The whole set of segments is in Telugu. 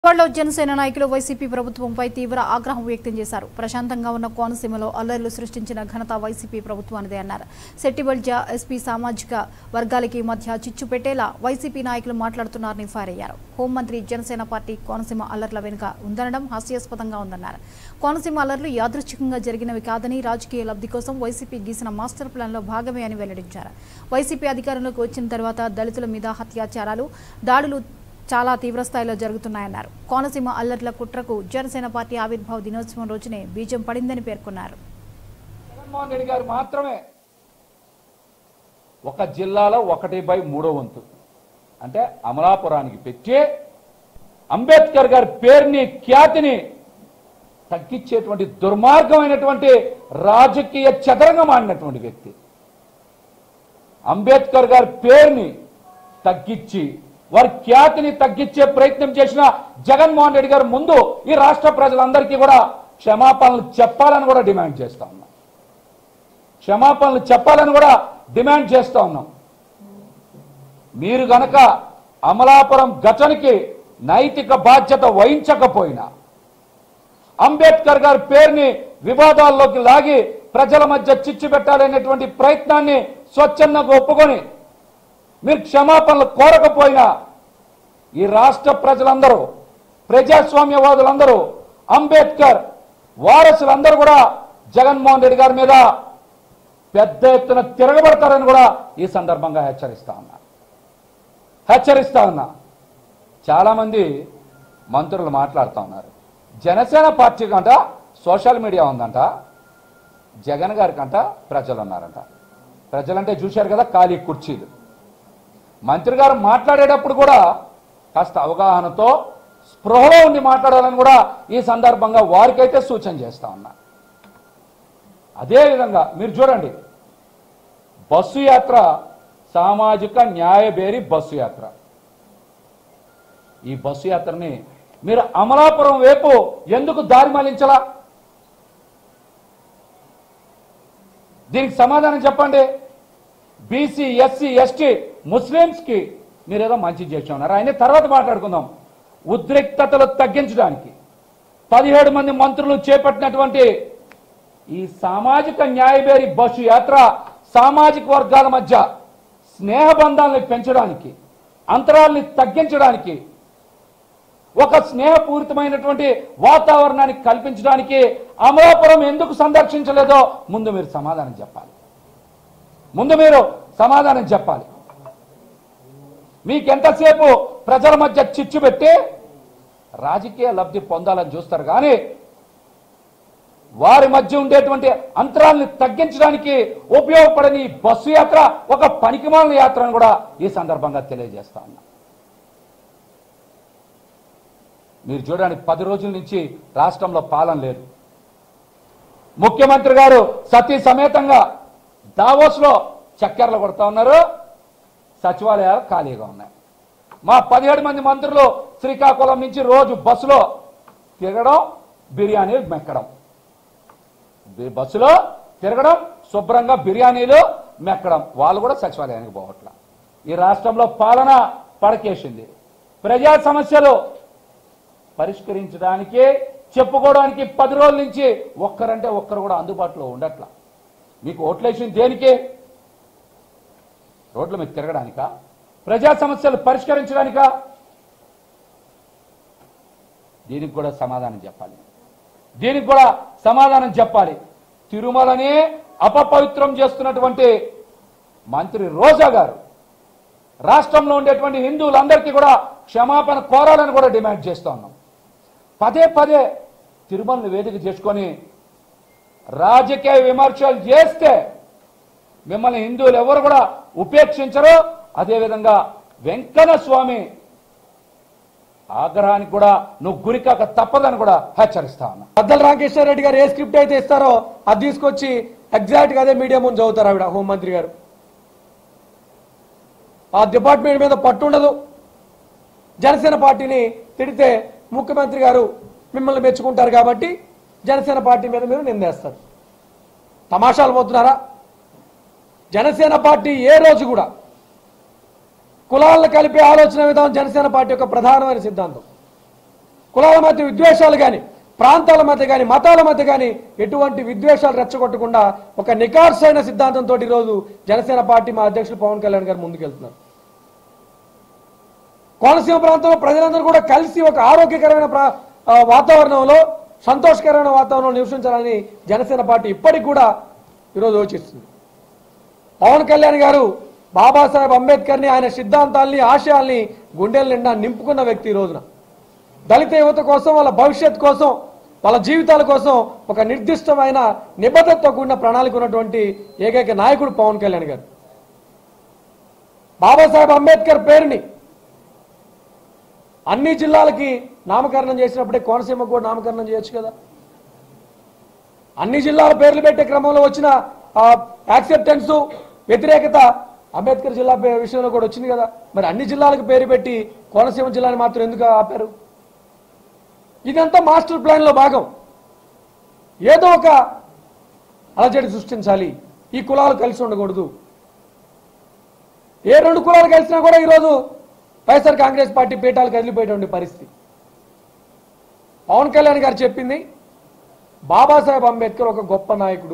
విజయవాడలో జనసేన నాయకులు వైసీపీ ప్రభుత్వంపై తీవ్ర ఆగ్రహం వ్యక్తం చేశారు ప్రశాంతంగా ఉన్న కోనసీమలో అల్లర్లు సృష్టించిన ఘనత వైసీపీ ప్రభుత్వానిదే అన్నారు సెట్టిబల్జ ఎస్పీ సామాజిక వర్గాలకి మధ్య చిచ్చు పెట్టేలా వైసీపీ నాయకులు మాట్లాడుతున్నారని ఫైర్ అయ్యారు హోంమంత్రి జనసేన పార్టీ కోనసీమ అల్లర్ల వెనుక ఉందనడం హాస్యాస్పదంగా ఉందన్నారు కోనసీమ అల్లర్లు యాదృచ్ఛికంగా జరిగినవి కాదని రాజకీయ లబ్ధి కోసం వైసీపీ గీసిన మాస్టర్ ప్లాన్లో భాగమే అని వెల్లడించారు వైసీపీ అధికారంలోకి వచ్చిన తర్వాత దళితుల మీద హత్యాచారాలు దాడులు చాలా తీవ్రస్థాయిలో జరుగుతున్నాయన్నారు కోనసీమ అల్లర్ల కుట్రకు జనసేన పార్టీ ఆవిర్భావ దినోత్సవం రోజునే బీజం పడిందని పేర్కొన్నారు జగన్మోహన్ రెడ్డి గారు మాత్రమే ఒక జిల్లాలో ఒకటి బై మూడో వంతు అంటే అమలాపురానికి పెట్టి అంబేద్కర్ గారి పేరుని ఖ్యాతిని తగ్గించేటువంటి దుర్మార్గమైనటువంటి రాజకీయ చదరంగం ఆడినటువంటి వ్యక్తి అంబేద్కర్ గారి పేరుని తగ్గించి వారి ఖ్యాతిని తగ్గించే ప్రయత్నం చేసిన జగన్మోహన్ రెడ్డి గారు ముందు ఈ రాష్ట్ర ప్రజలందరికీ కూడా క్షమాపణలు చెప్పాలని కూడా డిమాండ్ చేస్తా ఉన్నాం క్షమాపణలు చెప్పాలని కూడా డిమాండ్ చేస్తా ఉన్నాం మీరు గనక అమలాపురం ఘటనకి నైతిక బాధ్యత వహించకపోయినా అంబేద్కర్ గారి పేరుని వివాదాల్లోకి లాగి ప్రజల మధ్య చిచ్చు పెట్టాలనేటువంటి ప్రయత్నాన్ని స్వచ్ఛందంగా ఒప్పుకొని మీరు క్షమాపణలు కోరకపోయినా ఈ రాష్ట్ర ప్రజలందరూ ప్రజాస్వామ్యవాదులందరూ అంబేద్కర్ వారసులందరూ కూడా జగన్మోహన్ రెడ్డి గారి మీద పెద్ద ఎత్తున తిరగబడతారని కూడా ఈ సందర్భంగా హెచ్చరిస్తా ఉన్నా హెచ్చరిస్తా ఉన్నా చాలామంది మంత్రులు మాట్లాడుతూ ఉన్నారు జనసేన పార్టీ కంట సోషల్ మీడియా ఉందంట జగన్ గారి కంట ప్రజలు ఉన్నారంట ప్రజలంటే చూశారు కదా ఖాళీ కుర్చీలు మంత్రి గారు మాట్లాడేటప్పుడు కూడా కాస్త అవగాహనతో స్పృహలో ఉండి మాట్లాడాలని కూడా ఈ సందర్భంగా వారికైతే సూచన చేస్తా ఉన్నా అదేవిధంగా మీరు చూడండి బస్సు యాత్ర సామాజిక న్యాయబేరి బస్సు యాత్ర ఈ బస్సు యాత్రని మీరు అమలాపురం వైపు ఎందుకు దారి మళ్లించలా దీనికి సమాధానం చెప్పండి బీసీ ఎస్సీ ఎస్టీ ముస్లిమ్స్కి మీరేదో మంచి చేసి ఉన్నారు ఆయన తర్వాత మాట్లాడుకుందాం ఉద్రిక్తతలు తగ్గించడానికి పదిహేడు మంది మంత్రులు చేపట్టినటువంటి ఈ సామాజిక న్యాయబేరి బస్సు యాత్ర సామాజిక వర్గాల మధ్య స్నేహబంధాలను పెంచడానికి అంతరాల్ని తగ్గించడానికి ఒక స్నేహపూరితమైనటువంటి వాతావరణాన్ని కల్పించడానికి అమలాపురం ఎందుకు సందర్శించలేదో ముందు మీరు సమాధానం చెప్పాలి ముందు మీరు సమాధానం చెప్పాలి మీకెంతసేపు ప్రజల మధ్య చిచ్చు పెట్టి రాజకీయ లబ్ధి పొందాలని చూస్తారు కానీ వారి మధ్య ఉండేటువంటి అంతరాల్ని తగ్గించడానికి ఉపయోగపడని ఈ బస్సు యాత్ర ఒక పనికిమాలిన యాత్ర అని కూడా ఈ సందర్భంగా తెలియజేస్తా ఉన్నా మీరు చూడండి పది రోజుల నుంచి రాష్ట్రంలో పాలన లేదు ముఖ్యమంత్రి గారు సతీ సమేతంగా దావోస్లో చక్కెరలు కొడతా ఉన్నారు సచివాలయాలు ఖాళీగా ఉన్నాయి మా పదిహేడు మంది మంత్రులు శ్రీకాకుళం నుంచి రోజు బస్సులో తిరగడం బిర్యానీలు మెక్కడం బి- బస్సులో తిరగడం శుభ్రంగా బిర్యానీలు మెక్కడం వాళ్ళు కూడా సచివాలయానికి పోవట్ల ఈ రాష్ట్రంలో పాలన పడకేసింది ప్రజా సమస్యలు పరిష్కరించడానికి చెప్పుకోవడానికి పది రోజుల నుంచి ఒక్కరంటే ఒక్కరు కూడా అందుబాటులో ఉండట్ల మీకు ఓట్లేసింది దేనికి రోడ్ల మీద తిరగడానికా ప్రజా సమస్యలు పరిష్కరించడానికా దీనికి కూడా సమాధానం చెప్పాలి దీనికి కూడా సమాధానం చెప్పాలి తిరుమలని అపపవిత్రం చేస్తున్నటువంటి మంత్రి రోజా గారు రాష్ట్రంలో ఉండేటువంటి హిందువులందరికీ కూడా క్షమాపణ కోరాలని కూడా డిమాండ్ చేస్తూ ఉన్నాం పదే పదే తిరుమలని వేదిక చేసుకొని రాజకీయ విమర్శలు చేస్తే మిమ్మల్ని హిందువులు ఎవరు కూడా ఉపేక్షించరు అదేవిధంగా వెంకన్న స్వామి ఆగ్రహానికి కూడా నువ్వు గురికాక తప్పదని కూడా హెచ్చరిస్తా ఉన్నా బద్దల రామకృష్ణ రెడ్డి గారు ఏ స్క్రిప్ట్ అయితే ఇస్తారో అది తీసుకొచ్చి ఎగ్జాక్ట్ గా అదే మీడియా ముందు చదువుతారు ఆవిడ హోంమంత్రి గారు ఆ డిపార్ట్మెంట్ మీద పట్టు ఉండదు జనసేన పార్టీని తిడితే ముఖ్యమంత్రి గారు మిమ్మల్ని మెచ్చుకుంటారు కాబట్టి జనసేన పార్టీ మీద మీరు నిందేస్తారు తమాషాలు పోతున్నారా జనసేన పార్టీ ఏ రోజు కూడా కులాలను కలిపే ఆలోచన విధానం జనసేన పార్టీ యొక్క ప్రధానమైన సిద్ధాంతం కులాల మధ్య విద్వేషాలు కానీ ప్రాంతాల మధ్య కానీ మతాల మధ్య కానీ ఎటువంటి విద్వేషాలు రెచ్చగొట్టకుండా ఒక నికార్సైన సిద్ధాంతంతో ఈరోజు జనసేన పార్టీ మా అధ్యక్షులు పవన్ కళ్యాణ్ గారు ముందుకెళ్తున్నారు కోనసీమ ప్రాంతంలో ప్రజలందరూ కూడా కలిసి ఒక ఆరోగ్యకరమైన ప్రా- ఆ, వాతావరణంలో సంతోషకరమైన వాతావరణంలో నివసించాలని జనసేన పార్టీ ఇప్పటికి కూడా ఈరోజు యోచిస్తుంది పవన్ కళ్యాణ్ గారు బాబాసాహెబ్ అంబేద్కర్ని ఆయన సిద్ధాంతాల్ని ఆశయాల్ని గుండెల నిండా నింపుకున్న వ్యక్తి ఈ రోజున దళిత యువత కోసం వాళ్ళ భవిష్యత్ కోసం వాళ్ళ జీవితాల కోసం ఒక నిర్దిష్టమైన నిబద్ధతతో కూడిన ప్రణాళిక ఉన్నటువంటి ఏకైక నాయకుడు పవన్ కళ్యాణ్ గారు బాబాసాహెబ్ అంబేద్కర్ పేరుని అన్ని జిల్లాలకి నామకరణం చేసినప్పుడే కోనసీమకు కూడా నామకరణం చేయొచ్చు కదా అన్ని జిల్లాల పేర్లు పెట్టే క్రమంలో వచ్చిన యాక్సెప్టెన్స్ వ్యతిరేకత అంబేద్కర్ జిల్లా పే- విషయంలో కూడా వచ్చింది కదా మరి అన్ని జిల్లాలకు పేరు పెట్టి కోనసీమ జిల్లాని మాత్రం ఎందుకు ఆపారు ఇదంతా మాస్టర్ ప్లాన్ లో భాగం ఏదో ఒక అలజడి సృష్టించాలి ఈ కులాలు కలిసి ఉండకూడదు ఏ రెండు కులాలు కలిసినా కూడా ఈరోజు వైఎస్ఆర్ కాంగ్రెస్ పార్టీ పీఠాలు కదిలిపోయేటువంటి పరిస్థితి పవన్ కళ్యాణ్ గారు చెప్పింది బాబాసాహెబ్ అంబేద్కర్ ఒక గొప్ప నాయకుడు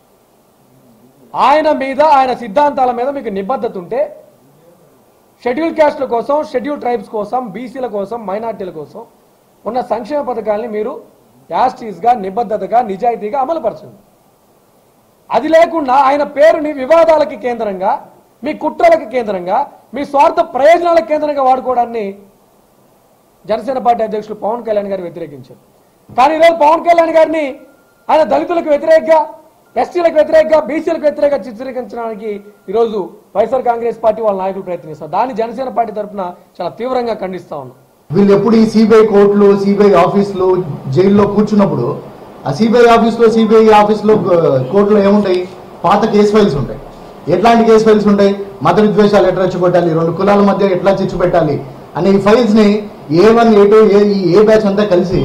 ఆయన మీద ఆయన సిద్ధాంతాల మీద మీకు నిబద్ధత ఉంటే షెడ్యూల్ క్యాస్ట్ల కోసం షెడ్యూల్ ట్రైబ్స్ కోసం బీసీల కోసం మైనార్టీల కోసం ఉన్న సంక్షేమ పథకాల్ని మీరు యాస్టీస్గా నిబద్ధతగా నిజాయితీగా అమలుపరచండి అది లేకుండా ఆయన పేరుని వివాదాలకి కేంద్రంగా మీ కుట్రలకి కేంద్రంగా మీ స్వార్థ ప్రయోజనాల కేంద్రంగా వాడుకోవడాన్ని జనసేన పార్టీ అధ్యక్షులు పవన్ కళ్యాణ్ గారు వ్యతిరేకించారు కానీ ఈరోజు పవన్ కళ్యాణ్ గారిని ఆయన దళితులకు వ్యతిరేకంగా ఎస్టీలకు వ్యతిరేకంగా బీసీలకు వ్యతిరేకంగా చిత్రీకరించడానికి ఈరోజు వైఎస్ఆర్ కాంగ్రెస్ పార్టీ వాళ్ళ నాయకులు ప్రయత్నిస్తారు దాన్ని జనసేన పార్టీ తరఫున చాలా తీవ్రంగా ఖండిస్తా ఉన్నాం వీళ్ళు ఎప్పుడు ఈ సిబిఐ కోర్టులు సిబిఐ ఆఫీసులు జైల్లో కూర్చున్నప్పుడు ఆ సిబిఐ ఆఫీస్లో సిబిఐ ఆఫీస్లో ఆ, కోర్టులో ఏముంటాయి పాత కేసు ఫైల్స్ ఉంటాయి ఎట్లాంటి కేసు ఫైల్స్ ఉంటాయి మత విద్వేషాలు ఎట్లా రెచ్చగొట్టాలి రెండు కులాల మధ్య ఎట్లా చిచ్చు పెట్టాలి అనే ఈ ఫైల్స్ ని ఏ వన్ ఏ టూ ఏ ఈ ఏ బ్యాచ్ అంతా కలిసి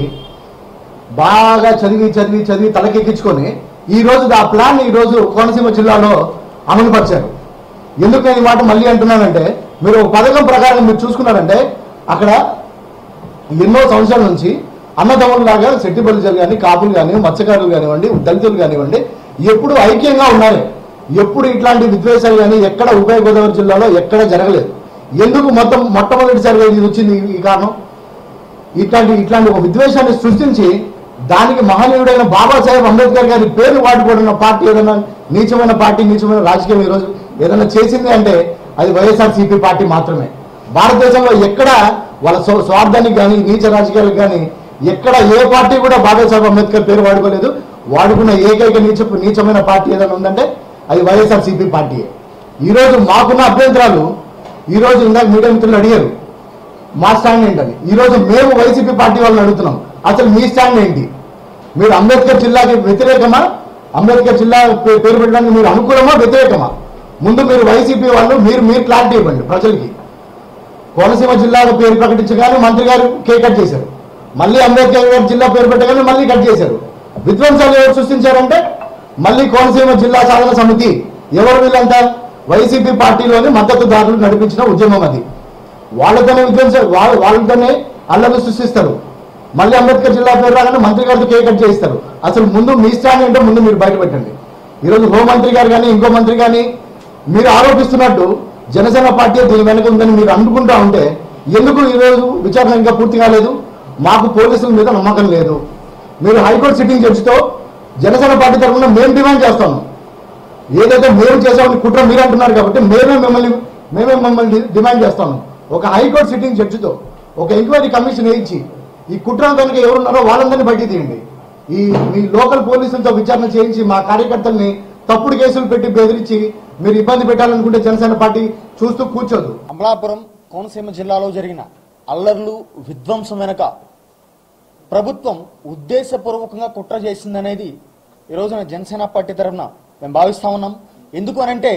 బాగా చదివి చదివి చదివి తలకెక్కించుకొని ఈ రోజు ఆ ప్లాన్ ఈ రోజు కోనసీమ జిల్లాలో అమలుపరిచారు ఎందుకు నేను ఈ మాట మళ్ళీ అంటున్నానంటే మీరు ఒక పథకం ప్రకారం మీరు చూసుకున్నారంటే అక్కడ ఎన్నో సంవత్సరాల నుంచి అన్నదమ్ములాగా సెట్టిబలిజలు కానీ కాపులు కానీ మత్స్యకారులు కానివ్వండి దళితులు కానివ్వండి ఎప్పుడు ఐక్యంగా ఉన్నారు ఎప్పుడు ఇట్లాంటి విద్వేషాలు కానీ ఎక్కడ ఉభయ గోదావరి జిల్లాలో ఎక్కడ జరగలేదు ఎందుకు మొత్తం మొట్టమొదటిసారిగా ఇది వచ్చింది ఈ- ఈ కారణం ఇట్లాంటి ఇట్లాంటి ఒక విద్వేషాన్ని సృష్టించి దానికి మహనీయుడైన బాబాసాహెబ్ అంబేద్కర్ గారి పేరు వాడుకోవడం పార్టీ ఏదైనా నీచమైన పార్టీ నీచమైన రాజకీయం ఈరోజు ఏదైనా చేసింది అంటే అది వైఎస్ఆర్ సిపి పార్టీ మాత్రమే భారతదేశంలో ఎక్కడ వాళ్ళ స్వ- స్వార్థానికి కానీ నీచ రాజకీయాలకు కానీ ఎక్కడ ఏ పార్టీ కూడా బాబాసాహెబ్ అంబేద్కర్ పేరు వాడుకోలేదు వాడుకున్న ఏకైక నీచ నీచమైన పార్టీ ఏదైనా ఉందంటే అది వైఎస్ఆర్ సిపి పార్టీయే ఈరోజు మాకున్న అభ్యంతరాలు ఈరోజు ఇందాక మీడియా మిత్రులు అడిగారు మా స్టాండ్ ఏంటని ఈ రోజు మేము వైసీపీ పార్టీ వాళ్ళని అడుగుతున్నాం అసలు మీ స్టాండ్ ఏంటి మీరు అంబేద్కర్ జిల్లాకి వ్యతిరేకమా అంబేద్కర్ జిల్లా పే- పేరు పెట్టడానికి మీరు అనుకూలమా వ్యతిరేకమా ముందు మీరు వైసీపీ వాళ్ళు మీరు మీరు క్లారిటీ ఇవ్వండి ప్రజలకి కోనసీమ జిల్లాకు పేరు ప్రకటించగానే మంత్రి గారు కేక్ కట్ చేశారు మళ్ళీ అంబేద్కర్ గారి జిల్లా పేరు పెట్టగానే మళ్ళీ కట్ చేశారు విధ్వంసాలు ఎవరు సృష్టించారంటే మళ్ళీ కోనసీమ జిల్లా సాధన సమితి ఎవరు వీళ్ళంతా వైసీపీ పార్టీలోని మద్దతుదారులు నడిపించిన ఉద్యమం అది వాళ్ళతోనే విధ్వంస వాళ్ళ వాళ్ళతోనే అల్లలు సృష్టిస్తారు మళ్ళీ అంబేద్కర్ జిల్లా పేరు రాగానే మంత్రి గారితో కేక్ కట్ చేయిస్తారు అసలు ముందు మీ స్టాండ్ ఏంటో ముందు మీరు బయట పెట్టండి ఈరోజు హోంమంత్రి గారు కానీ ఇంకో మంత్రి కానీ మీరు ఆరోపిస్తున్నట్టు జనసేన పార్టీ దీని వెనక ఉందని మీరు అనుకుంటా ఉంటే ఎందుకు ఈరోజు విచారణ ఇంకా పూర్తి కాలేదు మాకు పోలీసుల మీద నమ్మకం లేదు మీరు హైకోర్టు సిట్టింగ్ జడ్జితో జనసేన పార్టీ తరఫున మేము డిమాండ్ చేస్తాము ఏదైతే మేము చేసామని కుట్ర మీరు అంటున్నారు కాబట్టి మేమే మిమ్మల్ని మేమే మిమ్మల్ని డిమాండ్ చేస్తాము ఒక హైకోర్టు సిట్టింగ్ జడ్జితో ఒక ఎంక్వైరీ కమిషన్ వేయించి ఈ కుట్ర కనుక ఎవరున్నారో వాళ్ళందరినీ బయటికి తీయండి ఈ మీ లోకల్ పోలీసులతో విచారణ చేయించి మా కార్యకర్తల్ని తప్పుడు కేసులు పెట్టి బెదిరించి మీరు ఇబ్బంది పెట్టాలనుకుంటే జనసేన పార్టీ చూస్తూ కూర్చోదు అమలాపురం కోనసీమ జిల్లాలో జరిగిన అల్లర్లు విధ్వంసం వెనుక ప్రభుత్వం ఉద్దేశపూర్వకంగా కుట్ర చేసిందనేది ఈ రోజున జనసేన పార్టీ తరఫున మేము భావిస్తా ఉన్నాం ఎందుకు అనంటే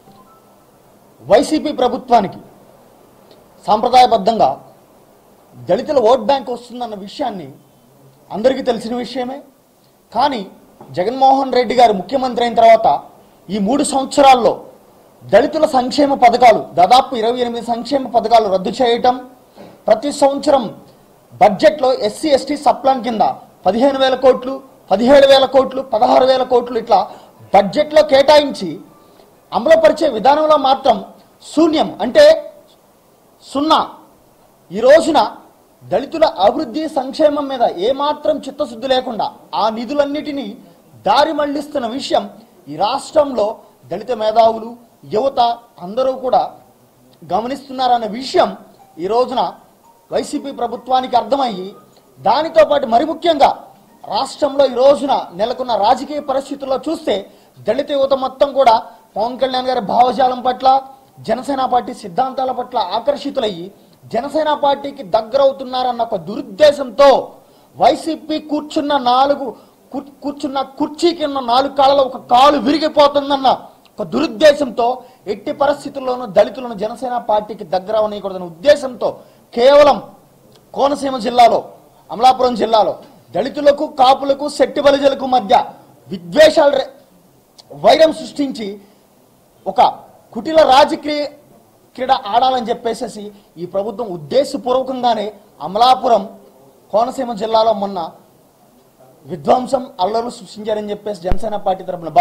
వైసీపీ ప్రభుత్వానికి సాంప్రదాయబద్ధంగా దళితుల ఓట్ బ్యాంక్ వస్తుందన్న విషయాన్ని అందరికీ తెలిసిన విషయమే కానీ జగన్మోహన్ రెడ్డి గారు ముఖ్యమంత్రి అయిన తర్వాత ఈ మూడు సంవత్సరాల్లో దళితుల సంక్షేమ పథకాలు దాదాపు ఇరవై ఎనిమిది సంక్షేమ పథకాలు రద్దు చేయటం ప్రతి సంవత్సరం బడ్జెట్లో ఎస్సీ ఎస్టీ సప్లాన్ కింద పదిహేను వేల కోట్లు పదిహేడు వేల కోట్లు పదహారు వేల కోట్లు ఇట్లా బడ్జెట్లో కేటాయించి అమలుపరిచే విధానంలో మాత్రం శూన్యం అంటే సున్నా ఈ రోజున దళితుల అభివృద్ధి సంక్షేమం మీద ఏమాత్రం చిత్తశుద్ధి లేకుండా ఆ నిధులన్నిటినీ దారి మళ్లిస్తున్న విషయం ఈ రాష్ట్రంలో దళిత మేధావులు యువత అందరూ కూడా గమనిస్తున్నారన్న విషయం ఈ రోజున వైసీపీ ప్రభుత్వానికి అర్థమయ్యి దానితో పాటు మరి ముఖ్యంగా రాష్ట్రంలో ఈ రోజున నెలకొన్న రాజకీయ పరిస్థితుల్లో చూస్తే దళిత యువత మొత్తం కూడా పవన్ కళ్యాణ్ గారి భావజాలం పట్ల జనసేన పార్టీ సిద్ధాంతాల పట్ల ఆకర్షితులయ్యి జనసేన పార్టీకి దగ్గరవుతున్నారన్న ఒక దురుద్దేశంతో వైసీపీ కూర్చున్న నాలుగు కూ- కూర్చున్న కుర్చీకి ఉన్న నాలుగు కాళ్ళలో ఒక కాలు విరిగిపోతుందన్న ఒక దురుద్దేశంతో ఎట్టి పరిస్థితుల్లోనూ దళితులను జనసేన పార్టీకి దగ్గర అవనీయకూడదన్న ఉద్దేశంతో కేవలం కోనసీమ జిల్లాలో అమలాపురం జిల్లాలో దళితులకు కాపులకు శెట్టి బలిజలకు మధ్య విద్వేషాలు రే- వైరం సృష్టించి ఒక కుటిల రాజకీయ క్రీడ ఆడాలని చెప్పేసి ఈ ప్రభుత్వం ఉద్దేశపూర్వకంగానే అమలాపురం కోనసీమ జిల్లాలో మొన్న విధ్వంసం అల్లర్లు సృష్టించారని చెప్పేసి జనసేన పార్టీ తరపున